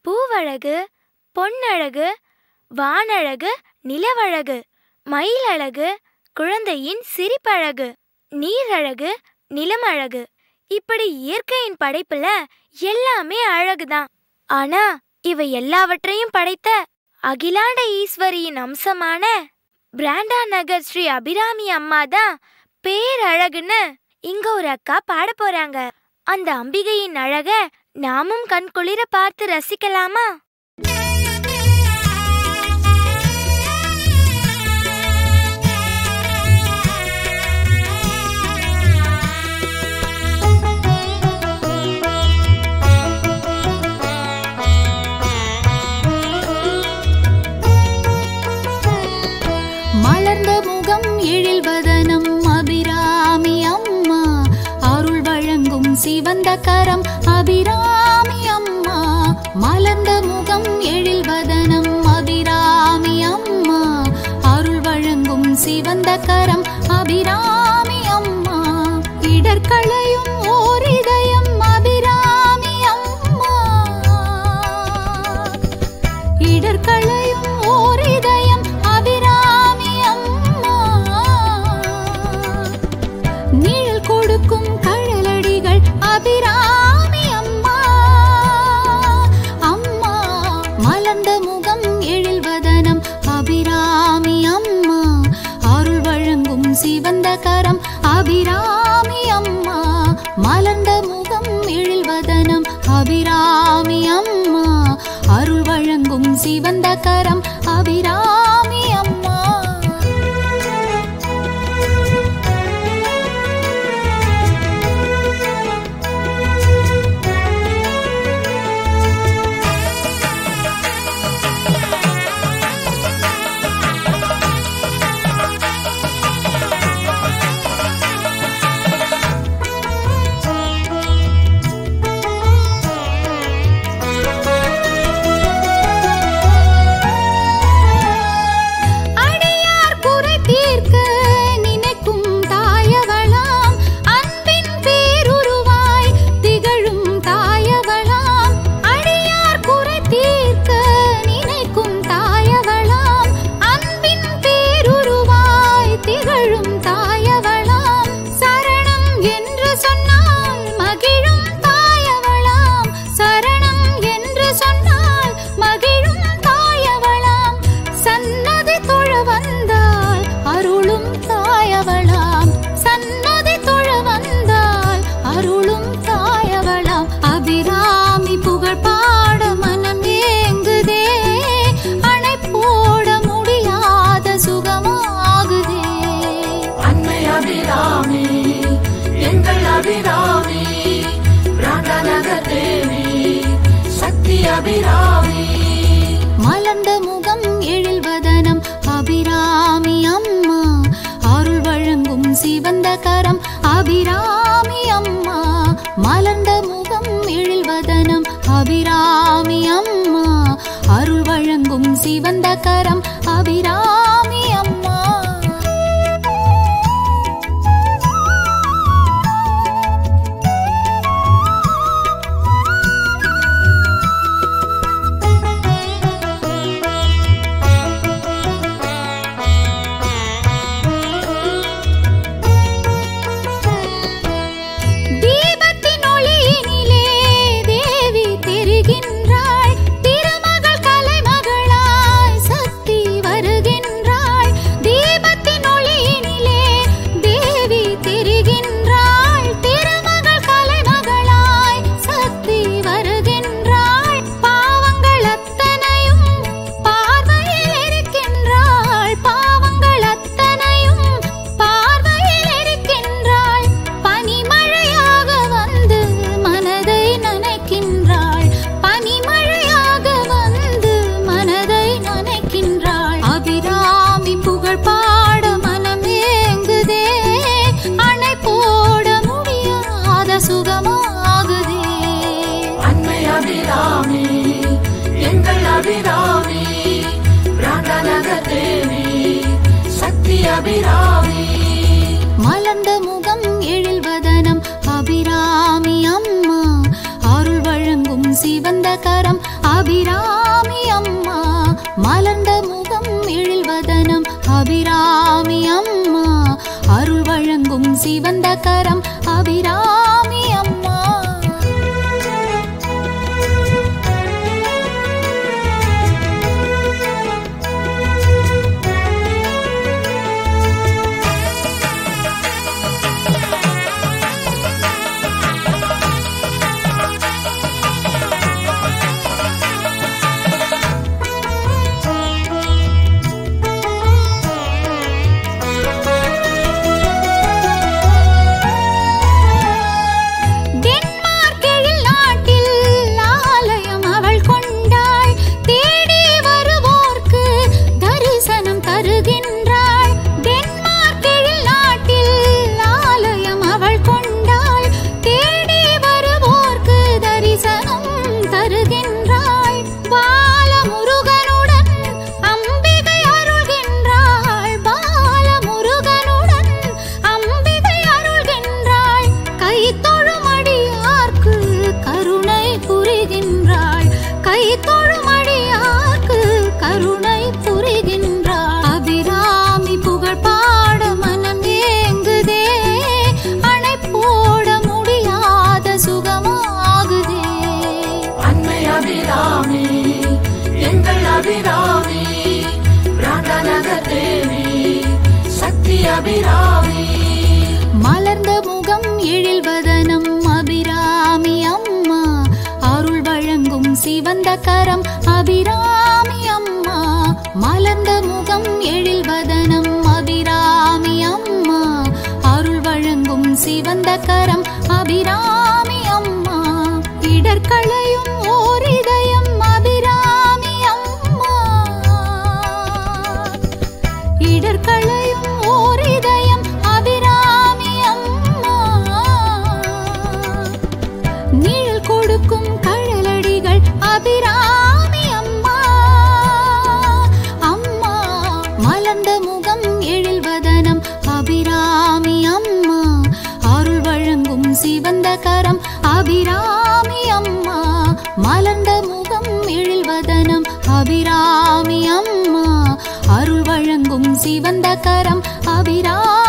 பூவழகு பொன்னழகு வானழகு நிலவழகு மயிலழகு குழந்தையின் சிரிப்பழகு நீரழகு நிலமழகு இப்படி இயற்கையின் படைப்புல எல்லாமே அழகுதான் ஆனா இவை எல்லாவற்றையும் படைத்த அகிலாண்ட ஈஸ்வரியின் அம்சமான பிராண்டா நகர் ஸ்ரீ அபிராமி அம்மா தான் பேரழகுன்னு இங்க ஒரு அக்கா பாட போறாங்க அந்த அம்பிகையின் அழக நாமும் கண்குளிர பார்த்து ரசிக்கலாமா மலர்ந்த முகம் எழில்வதனம் அபிராமி அம்மா அருள் வழங்கும் சிவந்த கரம் அபிராமி அம்மா மலர்ந்த முகம் எழில்வதனம் அபிராமி அம்மா அருள் வழங்கும் சிவந்த கரம் அபிராமி அம்மா இடர்களையும் ஓர் இதயம் அபிராமி அம்மா இடர்களையும் ஓர் இதயம் அபிராமி அம்மா நிழல் கொடுக்கும் கழலடிகள் அபிராமி அம்மா அம்மா மலர்ந்த முகம் எழில்வதனம் அபிராமி அம்மா அருள் வழங்கும் சிவந்த கரம் அபிராமி அம்மா மலர்ந்த முகம் எழில்வதனம் அபிராமி அம்மா அருள் வழங்கும் சிவந்த கரம் அபிராமி அம்மா அடியார் குறை தீர்க்க நினைக்கும் தாயவளாம் அன்பின் பேருருவாய் திகழும் தாயவளாம் அடியார் குறை தீர்க்க நினைக்கும் தாயவளாம் அன்பின் பேருருவாய் திகழும் தாயவளாம் சரணம் என்று சொன்னால் மகிழும் தாயவளாம் சரணம் என்று சொன்னால் மகிழும் தாயவளாம் சன்னதி தொழ வந்தால் அருளும் தாயவளாம் சன்னதி தொழ வந்தால் அருளும் தாயவளாம் அபிராமி புகழ் பாட மனம் ஏங்குதே அணை போட முடியாத சுகமாகுதே அன்னை அபிராமி எங்கள் அபிராமி பிராண்டநகர் தேவி சக்தி அபிராமி மலர்ந்த முகம் எழில்வதனம் அபிராமி அம்மா அருள் வழங்கும் சிவந்த கரம் அபிராமி அம்மா மலர்ந்த முகம் எழில்வதனம் அபிராமி அம்மா அருள் வழங்கும் சிவந்த கரம் அபிராமி அம்மா தீபத்தின் ஒளியினிலே தேவி தெரிகின்றாள் திருமகள் கலைமகளாய் சக்தி வருகின்றாள் தீபத்தின் ஒளியினிலே தேவி தெரிகின்றாள் திருமகள் கலைமகளாய் சக்தி வருகின்றாள் பாவங்கள் அத்தனையும் பார்வையில் இருக்கின்றாள் பாவங்கள் அத்தனையும் பார்வையில் இருக்கின்றாள் பனிமழையாக வந்து மனதை நனைக்கின்றாள் பனிமழையாக வந்து மனதை நனைக்கின்றாள் அபிராமி புகழ் பாட மனம் ஏங்குதே அணை போட முடியாத சுகமாகுதே அன்னை அபிராமி எங்கள் அபிராமி பிராண்டநகர் தேவி சக்தி அபிராமி மலர்ந்த முகம் எழில்வதனம் அபிராமி அம்மா அருள் வழங்கும் சிவந்த கரம் அபிராமி வழங்கும் சிவந்த கரம் அபிராமி அம்மா டென்மார்க் எழில் நாட்டில் ஆலயம் அவள் கொண்டாள் தேடி வருவோர்க்கு தரிசனம் தருகின்றாள் டென்மார்க் எழில் நாட்டில் ஆலயம் அவள் கொண்டாள் தேடி வருவோர்க்கு தரிசனம் தருகின்றாள் பாலமுருகனுடன் அம்பிகை அருள்கின்றாள் பாலமுருகனுடன் அம்பிகை அருள்கின்றாள் கை தொழுமடியார்க்கு கருணை புரிகின்றாள் கை தொழுமடியார்க்கு கருணை புரிகின்றாள் அபிராமி புகழ் பாட மனம் ஏங்குதே அணை போட முடியாத சுகமாகுதே அன்னை அபிராமி எங்கள் அபிராமி பிராண்டநக தேவி சக்தி அபிராமி மலர்ந்த முகம் எழில் வதனம் அபிராமி அம்மா அருள் வழங்கும் சிவந்த கரம் அபிராமி அம்மா மலர்ந்த முகம் எழில் வதனம் அபிராமி அம்மா அருள் வழங்கும் சிவந்த கரம் அபிராமி அம்மா இடர்களையும் ஓர் இதயம் அபிராமி அம்மா இடர்களையும் ஓர் இதயம் அபிராமி அம்மா நிழல் கொடுக்கும் கழலடிகள் அபிராமி அம்மா அம்மா மலர்ந்த முகம் எழில் வதனம் அபிராமி அம்மா அருள் வழங்கும் சிவந்த கரம் அபிராமி அம்மா மலர்ந்த முகம் எழில் வதனம் அபிராமி அம்மா அருள் வழங்கும் சிவந்த கரம் அபிராமி